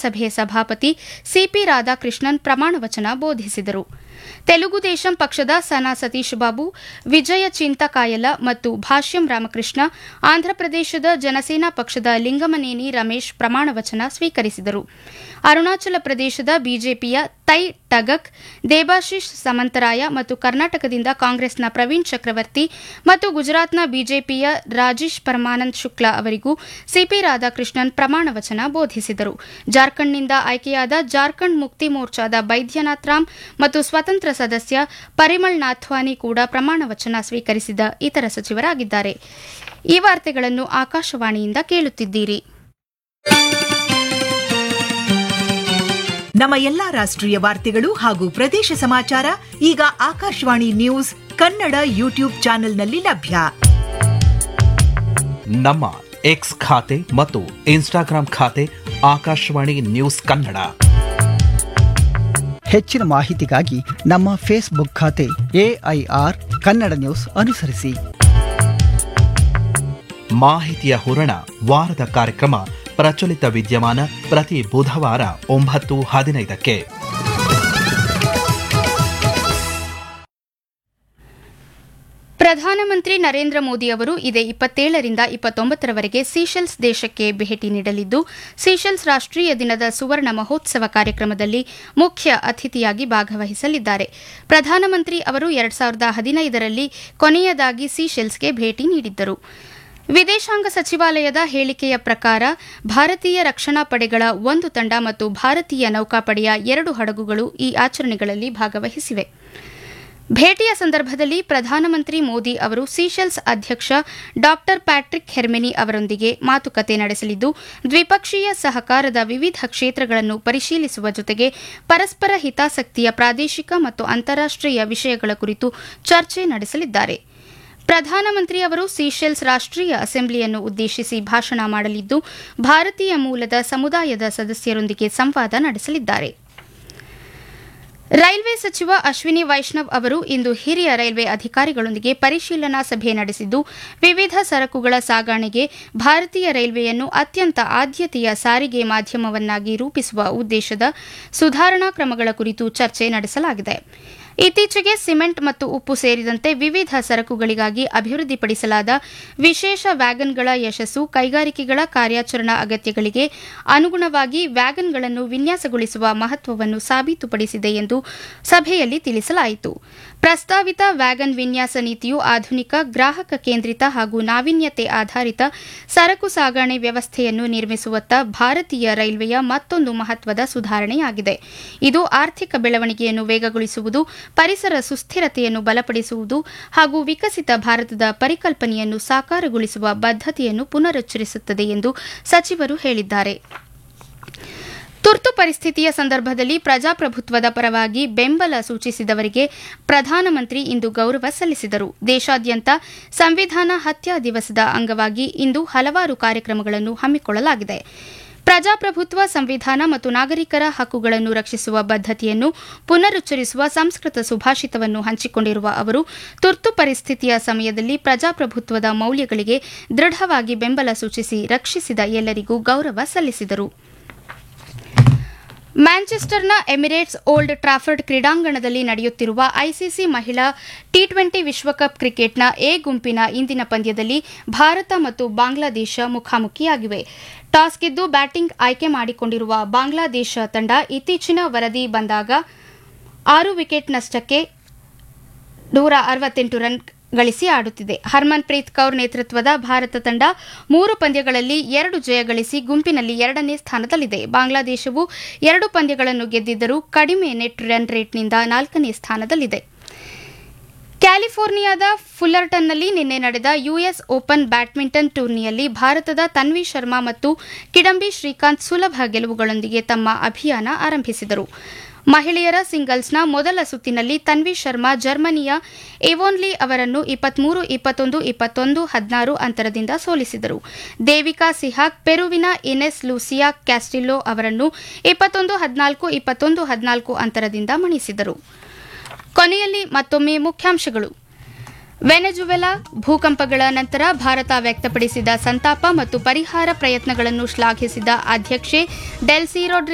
ವಿಧಾನಸಭೆ ಸಭಾಪತಿ ಸಿಪಿ ರಾಧಾಕೃಷ್ಣನ್ ಪ್ರಮಾಣವಚನ ಬೋಧಿಸಿದರು ತೆಲುಗು ದೇಶಂ ಪಕ್ಷದ ಸನಾ ಸತೀಶ್ ಬಾಬು ವಿಜಯ ಚಿಂತಕಾಯಲ ಮತ್ತು ಭಾಷ್ಯಂ ರಾಮಕೃಷ್ಣ ಆಂಧ್ರಪ್ರದೇಶದ ಜನಸೇನಾ ಪಕ್ಷದ ಲಿಂಗಮನೇನಿ ರಮೇಶ್ ಪ್ರಮಾಣವಚನ ಸ್ವೀಕರಿಸಿದರು ಅರುಣಾಚಲ ಪ್ರದೇಶದ ಬಿಜೆಪಿಯ ತೈ ಟಗಕ್ ದೇಬಾಶಿಶ್ ಸಮಂತರಾಯ ಮತ್ತು ಕರ್ನಾಟಕದಿಂದ ಕಾಂಗ್ರೆಸ್ನ ಪ್ರವೀಣ್ ಚಕ್ರವರ್ತಿ ಮತ್ತು ಗುಜರಾತ್ನ ಬಿಜೆಪಿಯ ರಾಜೇಶ್ ಪರಮಾನಂದ್ ಶುಕ್ಲಾ ಅವರಿಗೂ ಸಿಪಿ ರಾಧಾಕೃಷ್ಣನ್ ಪ್ರಮಾಣವಚನ ಬೋಧಿಸಿದರು ಜಾರ್ಖಂಡ್ನಿಂದ ಆಯ್ಕೆಯಾದ ಜಾರ್ಖಂಡ್ ಮುಕ್ತಿ ಮೋರ್ಚಾದ ಬೈದ್ಯನಾಥ್ ರಾಮ್ ಮತ್ತು ಸ್ವತಂತ್ರ ಸದಸ್ಯ ಪರಿಮಳ್ ನಾಥ್ವಾನಿ ಕೂಡ ಪ್ರಮಾಣವಚನ ಸ್ವೀಕರಿಸಿದ ಇತರ ಸಚಿವರಾಗಿದ್ದಾರೆ ಈ ವಾರ್ತೆಗಳನ್ನು ಆಕಾಶವಾಣಿಯಿಂದ ಕೇಳುತ್ತಿದ್ದೀರಿ ನಮ್ಮ ಎಲ್ಲಾ ರಾಷ್ಟ್ರೀಯ ವಾರ್ತೆಗಳು ಹಾಗೂ ಪ್ರದೇಶ ಸಮಾಚಾರ ಈಗ ಆಕಾಶವಾಣಿ ನ್ಯೂಸ್ ಕನ್ನಡ ಯೂಟ್ಯೂಬ್ ಚಾನೆಲ್ನಲ್ಲಿ ಲಭ್ಯ ನಮ್ಮ ಎಕ್ಸ್ ಖಾತೆ ಮತ್ತು ಇನ್ಸ್ಟಾಗ್ರಾಂ ಖಾತೆ ಆಕಾಶವಾಣಿ ನ್ಯೂಸ್ ಕನ್ನಡ ಹೆಚ್ಚಿನ ಮಾಹಿತಿಗಾಗಿ ನಮ್ಮ ಫೇಸ್ಬುಕ್ ಖಾತೆ ಎಐಆರ್ ಕನ್ನಡ ನ್ಯೂಸ್ ಅನುಸರಿಸಿ ಮಾಹಿತಿಯ ಹೂರಣ ವಾರದ ಕಾರ್ಯಕ್ರಮ ಪ್ರಚಲಿತ ವಿದ್ಯಮಾನ ಪ್ರತಿ ಬುಧವಾರ ಒಂಬತ್ತು ಹದಿನೈದಕ್ಕೆ ಪ್ರಧಾನಮಂತ್ರಿ ನರೇಂದ್ರ ಮೋದಿ ಅವರು ಇದೇ ಇಪ್ಪತ್ತೇಳರಿಂದ ಇಪ್ಪತ್ತೊಂಬತ್ತರವರೆಗೆ ಸೀಶೆಲ್ಸ್ ದೇಶಕ್ಕೆ ಭೇಟಿ ನೀಡಲಿದ್ದು ಸೀಶೆಲ್ಸ್ ರಾಷ್ಟೀಯ ದಿನದ ಸುವರ್ಣ ಮಹೋತ್ಸವ ಕಾರ್ಯಕ್ರಮದಲ್ಲಿ ಮುಖ್ಯ ಅತಿಥಿಯಾಗಿ ಭಾಗವಹಿಸಲಿದ್ದಾರೆ ಪ್ರಧಾನಮಂತ್ರಿ ಅವರು ಎರಡ್ ಸಾವಿರದ ಹದಿನೈದರಲ್ಲಿ ಕೊನೆಯದಾಗಿ ಸೀಶೆಲ್ಸ್ಗೆ ಭೇಟಿ ನೀಡಿದ್ದರು ವಿದೇಶಾಂಗ ಸಚಿವಾಲಯದ ಹೇಳಿಕೆಯ ಪ್ರಕಾರ ಭಾರತೀಯ ರಕ್ಷಣಾ ಪಡೆಗಳ ಒಂದು ತಂಡ ಮತ್ತು ಭಾರತೀಯ ನೌಕಾಪಡೆಯ ಎರಡು ಹಡಗುಗಳು ಈ ಆಚರಣೆಗಳಲ್ಲಿ ಭಾಗವಹಿಸಿವೆ ಭೇಟಿಯ ಸಂದರ್ಭದಲ್ಲಿ ಪ್ರಧಾನಮಂತ್ರಿ ಮೋದಿ ಅವರು ಸೀಶೆಲ್ಸ್ ಅಧ್ಯಕ್ಷ ಡಾ ಪ್ಯಾಟ್ರಿಕ್ ಹೆರ್ಮೆನಿ ಅವರೊಂದಿಗೆ ಮಾತುಕತೆ ನಡೆಸಲಿದ್ದು ದ್ವಿಪಕ್ಷೀಯ ಸಹಕಾರದ ವಿವಿಧ ಕ್ಷೇತ್ರಗಳನ್ನು ಪರಿಶೀಲಿಸುವ ಜೊತೆಗೆ ಪರಸ್ಪರ ಹಿತಾಸಕ್ತಿಯ ಪ್ರಾದೇಶಿಕ ಮತ್ತು ಅಂತಾರಾಷ್ಟೀಯ ವಿಷಯಗಳ ಕುರಿತು ಚರ್ಚೆ ನಡೆಸಲಿದ್ದಾರೆ ಪ್ರಧಾನಮಂತ್ರಿ ಅವರು ಸೀಶೆಲ್ಸ್ ರಾಷ್ಟೀಯ ಅಸೆಂಬ್ಲಿಯನ್ನು ಉದ್ದೇಶಿಸಿ ಭಾಷಣ ಮಾಡಲಿದ್ದು ಭಾರತೀಯ ಮೂಲದ ಸಮುದಾಯದ ಸದಸ್ಯರೊಂದಿಗೆ ಸಂವಾದ ನಡೆಸಲಿದ್ದಾರೆ ರೈಲ್ವೆ ಸಚಿವ ಅಶ್ವಿನಿ ವೈಷ್ಣವ್ ಅವರು ಇಂದು ಹಿರಿಯ ರೈಲ್ವೆ ಅಧಿಕಾರಿಗಳೊಂದಿಗೆ ಪರಿಶೀಲನಾ ಸಭೆ ನಡೆಸಿದ್ದು ವಿವಿಧ ಸರಕುಗಳ ಸಾಗಣೆಗೆ ಭಾರತೀಯ ರೈಲ್ವೆಯನ್ನು ಅತ್ಯಂತ ಆದ್ಯತೆಯ ಸಾರಿಗೆ ಮಾಧ್ಯಮವನ್ನಾಗಿ ರೂಪಿಸುವ ಉದ್ದೇಶದ ಸುಧಾರಣಾ ಕ್ರಮಗಳ ಕುರಿತು ಚರ್ಚೆ ನಡೆಸಲಾಗಿದೆ ಇತ್ತೀಚೆಗೆ ಸಿಮೆಂಟ್ ಮತ್ತು ಉಪ್ಪು ಸೇರಿದಂತೆ ವಿವಿಧ ಸರಕುಗಳಿಗಾಗಿ ಅಭಿವೃದ್ಧಿಪಡಿಸಲಾದ ವಿಶೇಷ ವ್ಯಾಗನ್ಗಳ ಯಶಸ್ಸು ಕೈಗಾರಿಕೆಗಳ ಕಾರ್ಯಾಚರಣಾ ಅಗತ್ಯಗಳಿಗೆ ಅನುಗುಣವಾಗಿ ವ್ಯಾಗನ್ಗಳನ್ನು ವಿನ್ಯಾಸಗೊಳಿಸುವ ಮಹತ್ವವನ್ನು ಸಾಬೀತುಪಡಿಸಿದೆ ಎಂದು ಸಭೆಯಲ್ಲಿ ತಿಳಿಸಲಾಯಿತು ಪ್ರಸ್ತಾವಿತ ವ್ಯಾಗನ್ ವಿನ್ಯಾಸ ನೀತಿಯು ಆಧುನಿಕ ಗ್ರಾಹಕ ಕೇಂದ್ರಿತ ಹಾಗೂ ನಾವೀನ್ಯತೆ ಆಧಾರಿತ ಸರಕು ಸಾಗಣೆ ವ್ಯವಸ್ಥೆಯನ್ನು ನಿರ್ಮಿಸುವತ್ತ ಭಾರತೀಯ ರೈಲ್ವೆಯ ಮತ್ತೊಂದು ಮಹತ್ವದ ಸುಧಾರಣೆಯಾಗಿದೆ ಇದು ಆರ್ಥಿಕ ಬೆಳವಣಿಗೆಯನ್ನು ವೇಗಗೊಳಿಸುವುದು ಪರಿಸರ ಸುಸ್ಥಿರತೆಯನ್ನು ಬಲಪಡಿಸುವುದು ಹಾಗೂ ವಿಕಸಿತ ಭಾರತದ ಪರಿಕಲ್ಪನೆಯನ್ನು ಸಾಕಾರಗೊಳಿಸುವ ಬದ್ಧತೆಯನ್ನು ಪುನರುಚ್ಚರಿಸುತ್ತದೆ ಎಂದು ಸಚಿವರು ಹೇಳಿದ್ದಾರೆ ತುರ್ತು ಪರಿಸ್ಥಿತಿಯ ಸಂದರ್ಭದಲ್ಲಿ ಪ್ರಜಾಪ್ರಭುತ್ವದ ಪರವಾಗಿ ಬೆಂಬಲ ಸೂಚಿಸಿದವರಿಗೆ ಪ್ರಧಾನಮಂತ್ರಿ ಇಂದು ಗೌರವ ಸಲ್ಲಿಸಿದರು ದೇಶಾದ್ಯಂತ ಸಂವಿಧಾನ ಹತ್ಯಾ ದಿವಸದ ಅಂಗವಾಗಿ ಇಂದು ಹಲವಾರು ಕಾರ್ಯಕ್ರಮಗಳನ್ನು ಹಮ್ಮಿಕೊಳ್ಳಲಾಗಿದೆ ಪ್ರಜಾಪ್ರಭುತ್ವ ಸಂವಿಧಾನ ಮತ್ತು ನಾಗರಿಕರ ಹಕ್ಕುಗಳನ್ನು ರಕ್ಷಿಸುವ ಬದ್ಧತೆಯನ್ನು ಪುನರುಚ್ಚರಿಸುವ ಸಂಸ್ಕೃತ ಸುಭಾಷಿತವನ್ನು ಹಂಚಿಕೊಂಡಿರುವ ಅವರು ತುರ್ತು ಪರಿಸ್ಥಿತಿಯ ಸಮಯದಲ್ಲಿ ಪ್ರಜಾಪ್ರಭುತ್ವದ ಮೌಲ್ಯಗಳಿಗೆ ದೃಢವಾಗಿ ಬೆಂಬಲ ಸೂಚಿಸಿ ರಕ್ಷಿಸಿದ ಎಲ್ಲರಿಗೂ ಗೌರವ ಸಲ್ಲಿಸಿದರು ಮ್ಯಾಂಚೆಸ್ಟರ್ನ ಎಮಿರೇಟ್ಸ್ ಓಲ್ಡ್ ಟ್ರಾಫರ್ಡ್ ಕ್ರೀಡಾಂಗಣದಲ್ಲಿ ನಡೆಯುತ್ತಿರುವ ಐಸಿಸಿ ಮಹಿಳಾ ಟಿ ಟ್ವೆಂಟಿ ವಿಶ್ವಕಪ್ ಕ್ರಿಕೆಟ್ನ ಎ ಗುಂಪಿನ ಇಂದಿನ ಪಂದ್ಯದಲ್ಲಿ ಭಾರತ ಮತ್ತು ಬಾಂಗ್ಲಾದೇಶ ಮುಖಾಮುಖಿಯಾಗಿವೆ ಟಾಸ್ ಗೆದ್ದು ಬ್ಯಾಟಿಂಗ್ ಆಯ್ಕೆ ಮಾಡಿಕೊಂಡಿರುವ ಬಾಂಗ್ಲಾದೇಶ ತಂಡ ಇತ್ತೀಚಿನ ವರದಿ ಬಂದಾಗ ಆರು ವಿಕೆಟ್ ನಷ್ಟಕ್ಕೆ ನೂರ ಅರವತ್ತೆಂಟು ರನ್ ಗಳಿಸಿ ಆಡುತ್ತಿದೆ ಹರ್ಮನ್ ಪ್ರೀತ್ ಕೌರ್ ನೇತೃತ್ವದ ಭಾರತ ತಂಡ ಮೂರು ಪಂದ್ಯಗಳಲ್ಲಿ ಎರಡು ಜಯ ಗಳಿಸಿ ಗುಂಪಿನಲ್ಲಿ ಎರಡನೇ ಸ್ಥಾನದಲ್ಲಿದೆ ಬಾಂಗ್ಲಾದೇಶವು ಎರಡು ಪಂದ್ಯಗಳನ್ನು ಗೆದ್ದಿದ್ದರೂ ಕಡಿಮೆ ನೆಟ್ ರನ್ ರೇಟ್ನಿಂದ ನಾಲ್ಕನೇ ಸ್ಥಾನದಲ್ಲಿದೆ ಕ್ಯಾಲಿಫೋರ್ನಿಯಾದ ಫುಲ್ಲರ್ಟನ್ನಲ್ಲಿ ನಿನ್ನೆ ನಡೆದ ಯುಎಸ್ ಓಪನ್ ಬ್ಯಾಡ್ಮಿಂಟನ್ ಟೂರ್ನಿಯಲ್ಲಿ ಭಾರತದ ತನ್ವಿ ಶರ್ಮಾ ಮತ್ತು ಕಿಡಂಬಿ ಶ್ರೀಕಾಂತ್ ಸುಲಭ ಗೆಲುವುಗಳೊಂದಿಗೆ ತಮ್ಮ ಅಭಿಯಾನ ಆರಂಭಿಸಿದರು ಮಹಿಳೆಯರ ಸಿಂಗಲ್ಸ್ನ ಮೊದಲ ಸುತ್ತಿನಲ್ಲಿ ತನ್ವಿ ಶರ್ಮಾ ಜರ್ಮನಿಯ ಎವೋನ್ಲಿ ಅವರನ್ನು ಇಪ್ಪತ್ಮೂರು ಇಪ್ಪತ್ತೊಂದು ಇಪ್ಪತ್ತೊಂದು ಹದಿನಾರು ಅಂತರದಿಂದ ಸೋಲಿಸಿದರು ದೇವಿಕಾ ಸಿಹಾಕ್ ಪೆರುವಿನ ಇನೆಸ್ ಲೂಸಿಯಾ ಕ್ಯಾಸ್ಟಿಲ್ಲೋ ಅವರನ್ನು ಇಪ್ಪತ್ತೊಂದು ಹದಿನಾಲ್ಕು ಇಪ್ಪತ್ತೊಂದು ಹದಿನಾಲ್ಕು ಅಂತರದಿಂದ ಮಣಿಸಿದರು ಕೊನೆಯಲ್ಲಿ ಮತ್ತೊಮ್ಮೆ ಮುಖ್ಯಾಂಶಗಳು ವೆನೆಜುವೆಲಾ ಭೂಕಂಪಗಳ ನಂತರ ಭಾರತ ವ್ಯಕ್ತಪಡಿಸಿದ ಸಂತಾಪ ಮತ್ತು ಪರಿಹಾರ ಪ್ರಯತ್ನಗಳನ್ನು ಶ್ಲಾಘಿಸಿದ ಅಧ್ಯಕ್ಷೆ ಡೆಲ್ಸಿ